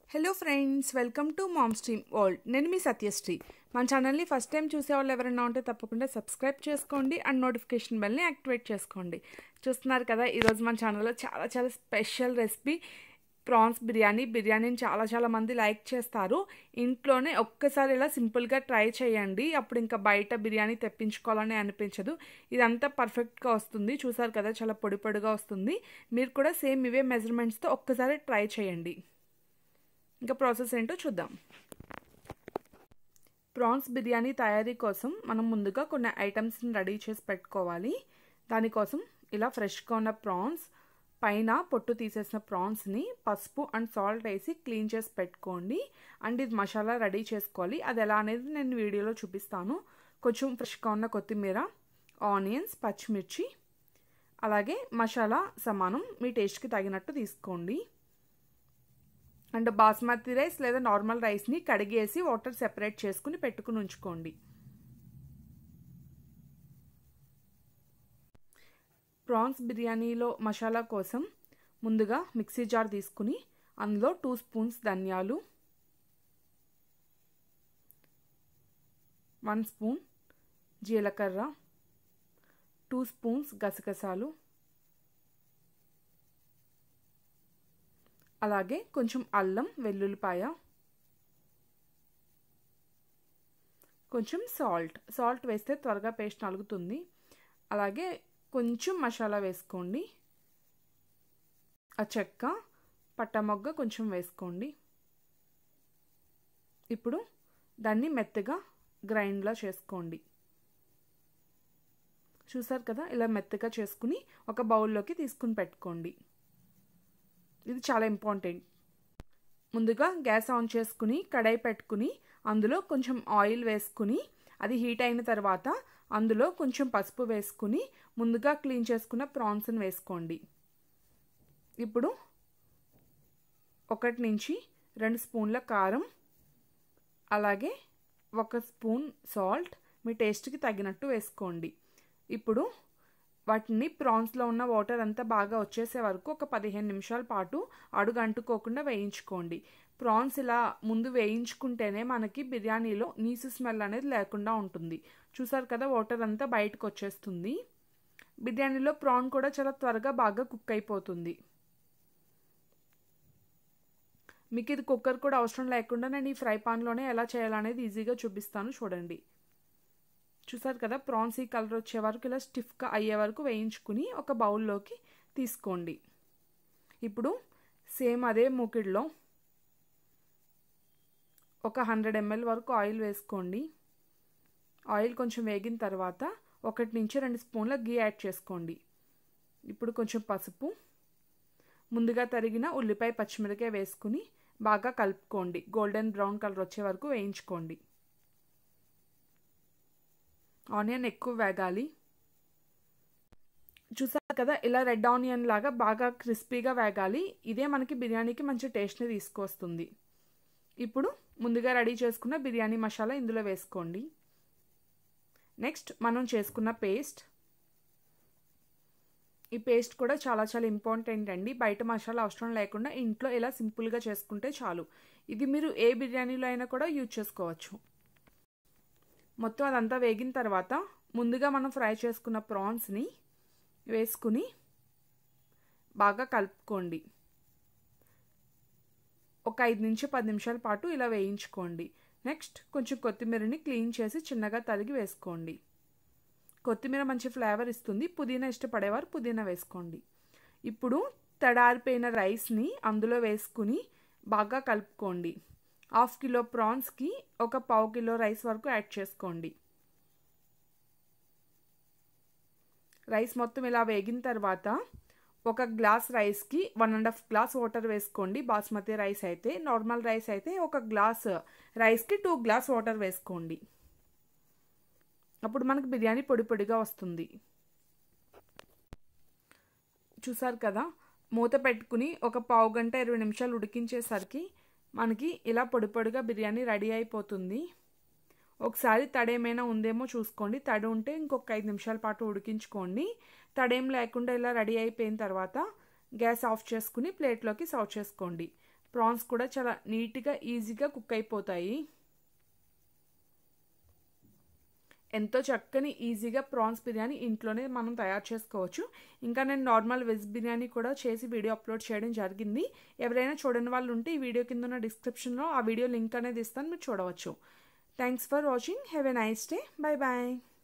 hello friends welcome to mom stream world నేను మీ సత్యశ్రీ మన ఛానల్ని ఫస్ట్ టైం చూసేవాళ్ళు ఎవరైనా ఉంటే తప్పకుండా సబ్స్క్రైబ్ చేసుకోండి అండ్ నోటిఫికేషన్ బెల్ని యాక్టివేట్ చేసుకోండి చూస్తున్నారు కదా ఈరోజు మన ఛానల్లో చాలా చాలా స్పెషల్ రెసిపీ ప్రాన్స్ బిర్యానీ బిర్యానీని చాలా చాలా మంది లైక్ చేస్తారు ఇంట్లోనే ఒక్కసారి ఇలా సింపుల్గా ట్రై చేయండి అప్పుడు ఇంకా బయట బిర్యానీ తెప్పించుకోవాలని అనిపించదు ఇదంతా పర్ఫెక్ట్గా వస్తుంది చూసారు కదా చాలా పొడి పొడిగా వస్తుంది మీరు కూడా సేమ్ ఇవే మెజర్మెంట్స్తో ఒక్కసారి ట్రై చేయండి ఇంకా ప్రాసెస్ ఏంటో చూద్దాం ప్రాన్స్ బిర్యానీ తయారీ కోసం మనం ముందుగా కొన్ని ఐటమ్స్ని రెడీ చేసి పెట్టుకోవాలి దానికోసం ఇలా ఫ్రెష్గా ఉన్న ప్రాన్స్ పైన పొట్టు తీసేసిన ప్రాన్స్ని పసుపు అండ్ సాల్ట్ వేసి క్లీన్ చేసి పెట్టుకోండి అండ్ ఇది మసాలా రెడీ చేసుకోవాలి అది ఎలా అనేది నేను వీడియోలో చూపిస్తాను కొంచెం ఫ్రెష్గా ఉన్న కొత్తిమీర ఆనియన్స్ పచ్చిమిర్చి అలాగే మసాలా సమానం మీ టేస్ట్కి తగినట్టు తీసుకోండి అండ్ బాస్మతి రైస్ లేదా నార్మల్ రైస్ని కడిగేసి వాటర్ సెపరేట్ చేసుకుని పెట్టుకుని ఉంచుకోండి ప్రాన్స్ బిర్యానీలో మసాలా కోసం ముందుగా మిక్సీ జార్ తీసుకుని అందులో టూ స్పూన్స్ ధనియాలు వన్ స్పూన్ జీలకర్ర టూ స్పూన్స్ గసగసాలు అలాగే కొంచెం అల్లం వెల్లుల్లిపాయ కొంచెం సాల్ట్ సాల్ట్ వేస్తే త్వరగా పేస్ట్ నలుగుతుంది అలాగే కొంచెం మసాలా వేసుకోండి ఆ చెక్క పట్టమొగ్గ కొంచెం వేసుకోండి ఇప్పుడు దాన్ని మెత్తగా గ్రైండ్లా చేసుకోండి చూసారు కదా ఇలా మెత్తగా చేసుకుని ఒక బౌల్లోకి తీసుకుని పెట్టుకోండి ఇది చాలా ఇంపార్టెంట్ ముందుగా గ్యాస్ ఆన్ చేసుకుని కడాయి పెట్టుకుని అందులో కొంచెం ఆయిల్ వేసుకుని అది హీట్ అయిన తర్వాత అందులో కొంచెం పసుపు వేసుకుని ముందుగా క్లీన్ చేసుకున్న ప్రాన్స్ని వేసుకోండి ఇప్పుడు ఒకటి నుంచి రెండు స్పూన్ల కారం అలాగే ఒక స్పూన్ సాల్ట్ మీ టేస్ట్కి తగినట్టు వేసుకోండి ఇప్పుడు వాటిని ప్రాన్స్లో ఉన్న వాటర్ అంతా బాగా వచ్చేసే వరకు ఒక పదిహేను నిమిషాల పాటు అడుగు అంటుకోకుండా వేయించుకోండి ప్రాన్స్ ఇలా ముందు వేయించుకుంటేనే మనకి బిర్యానీలో నీసు స్మెల్ అనేది లేకుండా ఉంటుంది చూసారు కదా వాటర్ అంతా బయటకు వచ్చేస్తుంది బిర్యానీలో ప్రాన్ కూడా చాలా త్వరగా బాగా కుక్ అయిపోతుంది మీకు ఇది కుక్కర్ కూడా అవసరం లేకుండా నేను ఈ ఫ్రై పాన్లోనే ఎలా చేయాలనేది ఈజీగా చూపిస్తాను చూడండి చూసారు కదా ప్రాన్స్ ఈ కలర్ వచ్చే వరకు ఇలా స్టిఫ్గా అయ్యే వరకు వేయించుకుని ఒక బౌల్లోకి తీసుకోండి ఇప్పుడు సేమ్ అదే మూకిడిలో ఒక హండ్రెడ్ ఎంఎల్ వరకు ఆయిల్ వేసుకోండి ఆయిల్ కొంచెం వేగిన తర్వాత ఒకటి నుంచి రెండు స్పూన్ల గీ యాడ్ చేసుకోండి ఇప్పుడు కొంచెం పసుపు ముందుగా తరిగిన ఉల్లిపాయ పచ్చిమిరకాయ వేసుకుని బాగా కలుపుకోండి గోల్డెన్ బ్రౌన్ కలర్ వచ్చే వరకు వేయించుకోండి ఆనియన్ ఎక్కువ వేగాలి చూసారు కదా ఇలా రెడ్ ఆనియన్ లాగా బాగా క్రిస్పీగా వేగాలి ఇదే మనకి బిర్యానీకి మంచి టేస్ట్ని తీసుకొస్తుంది ఇప్పుడు ముందుగా రెడీ చేసుకున్న బిర్యానీ మసాలా ఇందులో వేసుకోండి నెక్స్ట్ మనం చేసుకున్న పేస్ట్ ఈ పేస్ట్ కూడా చాలా చాలా ఇంపార్టెంట్ అండి బయట మసాలా అవసరం లేకుండా ఇంట్లో ఇలా సింపుల్గా చేసుకుంటే చాలు ఇది మీరు ఏ బిర్యానీలో అయినా కూడా యూజ్ చేసుకోవచ్చు మొత్తం అదంతా వేగిన తర్వాత ముందుగా మనం ఫ్రై చేసుకున్న ప్రాన్స్ని వేసుకుని బాగా కలుపుకోండి ఒక ఐదు నుంచి పది నిమిషాల పాటు ఇలా వేయించుకోండి నెక్స్ట్ కొంచెం కొత్తిమీరని క్లీన్ చేసి చిన్నగా తరిగి వేసుకోండి కొత్తిమీర మంచి ఫ్లేవర్ ఇస్తుంది పుదీనా ఇష్టపడేవారు పుదీనా వేసుకోండి ఇప్పుడు తడారిపోయిన రైస్ని అందులో వేసుకుని బాగా కలుపుకోండి హాఫ్ కిలో ప్రాన్స్కి ఒక పావు కిలో రైస్ వరకు యాడ్ చేసుకోండి రైస్ మొత్తం ఇలా వేగిన తర్వాత ఒక గ్లాస్ రైస్కి one and half glass water వేసుకోండి బాస్మతి రైస్ అయితే నార్మల్ రైస్ అయితే ఒక గ్లాస్ రైస్కి టూ గ్లాస్ వాటర్ వేసుకోండి అప్పుడు మనకు బిర్యానీ పొడి పొడిగా వస్తుంది చూసారు కదా మూత పెట్టుకుని ఒక పావు గంట ఇరవై నిమిషాలు ఉడికించేసరికి మనకి ఇలా పొడి పొడిగా బిర్యానీ రెడీ అయిపోతుంది ఒకసారి తడేమైనా ఉందేమో చూసుకోండి తడి ఉంటే ఇంకొక ఐదు నిమిషాల పాటు ఉడికించుకోండి తడేం లేకుండా ఇలా రెడీ అయిపోయిన తర్వాత గ్యాస్ ఆఫ్ చేసుకుని ప్లేట్లోకి సర్వ్ చేసుకోండి ప్రాన్స్ కూడా చాలా నీట్గా ఈజీగా కుక్ అయిపోతాయి ఎంతో చక్కని ఈజీగా ప్రాన్స్ బిర్యానీ ఇంట్లోనే మనం తయారు చేసుకోవచ్చు ఇంకా నేను నార్మల్ వెజ్ బిర్యానీ కూడా చేసి వీడియో అప్లోడ్ చేయడం జరిగింది ఎవరైనా చూడని వాళ్ళు ఉంటే ఈ వీడియో కింద ఉన్న డిస్క్రిప్షన్లో ఆ వీడియో లింక్ అనేది ఇస్తాను మీరు చూడవచ్చు thanks for watching have a nice day bye bye